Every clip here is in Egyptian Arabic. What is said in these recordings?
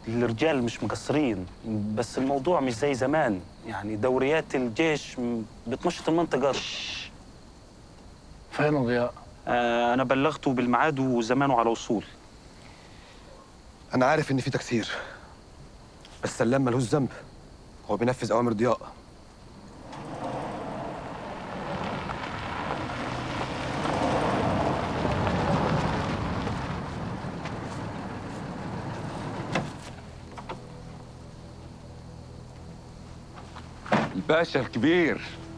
الرجال مش مقصرين بس الموضوع مش زي زمان يعني دوريات الجيش م- بتنشط المنطقة فين ضياء؟ آه أنا بلغته بالميعاد وزمانه على وصول انا عارف ان في تكسير بس سلام ملهوش ذنب هو بينفذ اوامر ضياء الباشا الكبير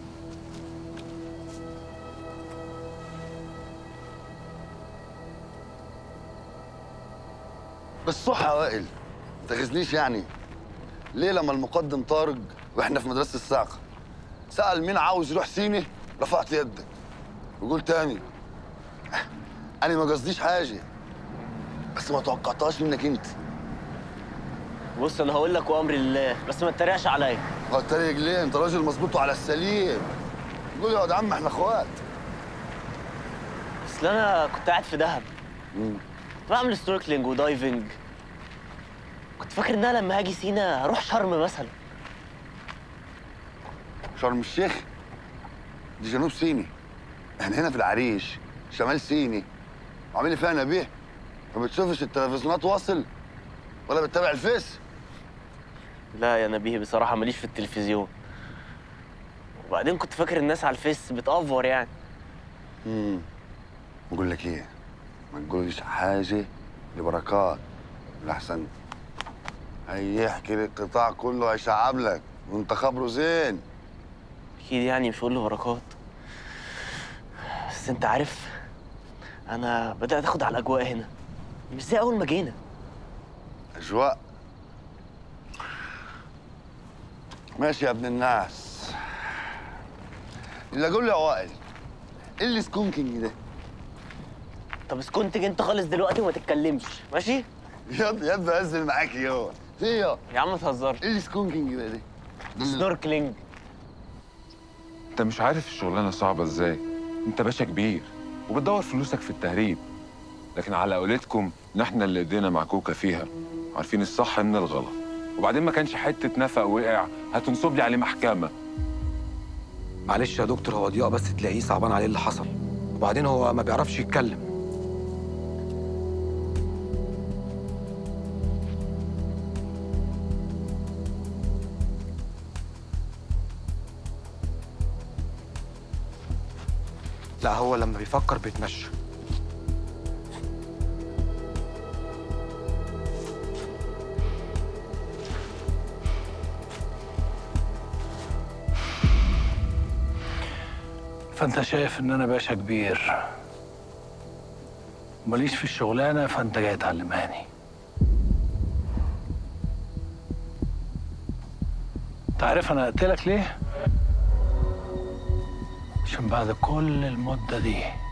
بالصح يا وائل ما تغزنيش يعني ليه لما المقدم طارق واحنا في مدرسه الصاعقه سال مين عاوز يروح سيني رفعت يدك وقول تاني انا ما قصديش حاجه بس ما توقعتهاش منك انت بص انا هقول لك وامر الله بس ما تتريقش عليا هو التريق ليه انت راجل مظبوط وعلى السليم قول يا واد عم احنا اخوات اصل انا كنت قاعد في دهب بعمل سنوركلينج ودايفنج كنت فاكر ان انا لما هاجي سينا هروح شرم مثلا شرم الشيخ دي جنوب سيني احنا هنا في العريش شمال سيني عامل فيها نبيه ما بتشوفش التلفزيونات واصل ولا بتتابع الفيس لا يا نبيه بصراحه ماليش في التلفزيون وبعدين كنت فاكر الناس على الفيس بتأفور يعني امم بقول لك ايه ما تقولش حاجه لبركات لحسن هيحكي لك القطاع كله هيشعب لك وانت خبره زين اكيد يعني مش هقول له بركات بس انت عارف انا بدات اخد على الاجواء هنا مش زي اول ما جينا اجواء ماشي يا ابن الناس اللي اقول له يا وائل ايه اللي سكونكينج ده طب اسكنت انت خالص دلوقتي وما تتكلمش ماشي ياض ياض بنزل معاك يا في يا يا عم ما تهزرش ايه اللي سكونكينج ده دي سنوركلينج انت مش عارف الشغلانه صعبه ازاي انت باشا كبير وبتدور فلوسك في التهريب لكن على قولتكم ان احنا اللي ايدينا معكوكه فيها عارفين الصح من الغلط وبعدين ما كانش حته نفق وقع هتنصب لي عليه محكمه معلش يا دكتور هو ضياء بس تلاقيه صعبان عليه اللي حصل وبعدين هو ما بيعرفش يتكلم لا هو لما بيفكر بيتمشى فانت شايف ان انا باشا كبير ماليش في الشغلانه فانت جاي تعلمهاني انت عارف انا قلت لك ليه عشان بعد كل المده دي